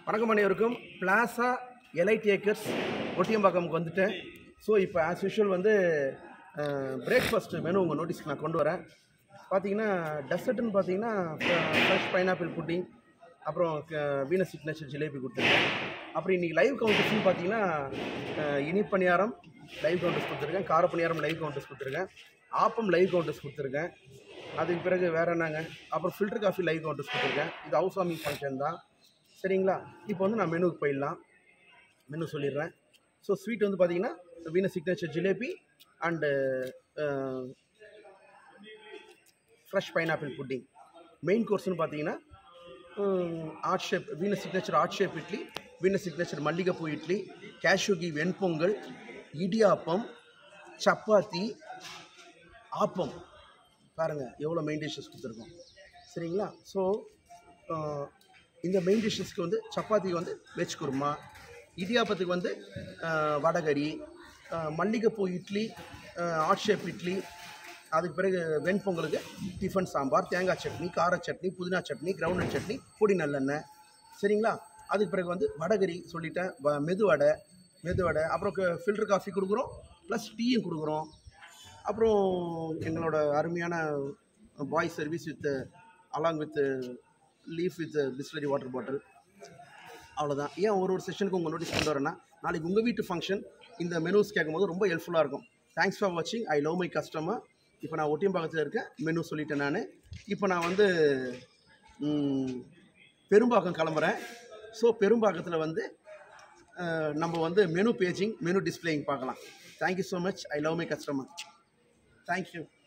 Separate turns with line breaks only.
வணக்கம் அனைவருக்கும் plaza elite acres ஒட்டியம்பாக்கம்க்கு வந்துட்டேன் ஸோ இப்போ ஆஸ் யூஷுவல் வந்து பிரேக்ஃபாஸ்ட் மெனு உங்கள் நோட்டீஸ்க்கு நான் கொண்டு வரேன் பார்த்தீங்கன்னா டெசர்ட்னு பார்த்தீங்கன்னா ஃப்ரெஷ் பைனாப்பிள் புட்டிங் அப்புறம் வீனஸ் சிக்னேச்சர் ஜிலேபி கொடுத்துருக்கேன் அப்புறம் இன்றைக்கி லைவ் கவுண்டர்ஸ்னு பார்த்தீங்கன்னா அஹ், இனிப்பணியாரம் லைவ் கவுண்டர்ஸ் கொடுத்துருக்கேன் காரப்பணியாரம் லைவ் கவுண்டர்ஸ் கொடுத்துருக்கேன் ஆப்பம் லைவ் கவுண்டர்ஸ் கொடுத்துருக்கேன் அதுக்கு பிறகு வேறு என்னங்க அப்புறம் ஃபில்டர் காஃபி லைவ் கவுண்டர்ஸ் கொடுத்துருக்கேன் இது ஹவுஸ் வார்மிங் ஃபங்க்ஷன் தான் சரிங்களா இப்போ வந்து நான் மெனுவுக்கு போயிடலாம் மெனு சொல்லிடுறேன் ஸோ ஸ்வீட் வந்து பார்த்தீங்கன்னா Venus signature jalebi and fresh pineapple pudding main கோர்ஸ்னு பார்த்தீங்கன்னா art shape Venus signature art shape idli Venus signature மல்லிகைப்பூ இட்லி கேஷ்யூகி வெண்பொங்கல் இடியாப்பம் சப்பாத்தி ஆப்பம் பாருங்கள் எவ்வளோ மெயின் டிஷ்ஷஸ் கொடுத்துருக்கோம் சரிங்களா ஸோ இந்த மெயின் டிஷ்ஷஸ்க்கு வந்து சப்பாத்திக்கு வந்து வெஜ் குருமா இடியாப்பத்துக்கு வந்து ஆஹ், வடகரி ஆஹ், மல்லிகைப்பூ இட்லி ஆட் ஷேப் இட்லி அதுக்கு பிறகு வெண்பொங்கலுக்கு டிஃபன் சாம்பார் தேங்காய் சட்னி கார சட்னி புதினா சட்னி கிரவுண்ட் சட்னி பொடி நல்லெண்ணெய் சரிங்களா அதுக்கு பிறகு வந்து வடகரி சொல்லிட்டேன் வ- மெதுவடை மெதுவடை அப்புறம் ஃபில்டர் காஃபி கொடுக்குறோம் ப்ளஸ் டீயும் கொடுக்குறோம் அப்புறம் எங்களோட அருமையான boy service with along with leaf with Bisleri water bottle அவ்வளோதான் ஏன் ஒரு ஒரு செஷனுக்கு உங்கள் நோட்டீஸ் கொண்டு வரேன்னா நாளைக்கு உங்கள் வீட்டு ஃபங்க்ஷன் இந்த மெனூஸ் கேட்கும்போது ரொம்ப ஹெல்ப்ஃபுல்லாக இருக்கும் தேங்க்ஸ் ஃபார் வாட்சிங் ஐ லவ் மை கஸ்டமர் இப்போ நான் ஒட்டியம்பாக்கத்தில் இருக்கேன் மெனு சொல்லிட்டேன் நான் இப்போ நான் வந்து ம், பெரும்பாக்கம் கிளம்புறேன் ஸோ பெரும்பாக்கத்தில் வந்து அஹ், நம்ம வந்து மெனு பேஜிங் மெனு டிஸ்பிளேயிங் பார்க்கலாம் thank you so much I love my customer thank you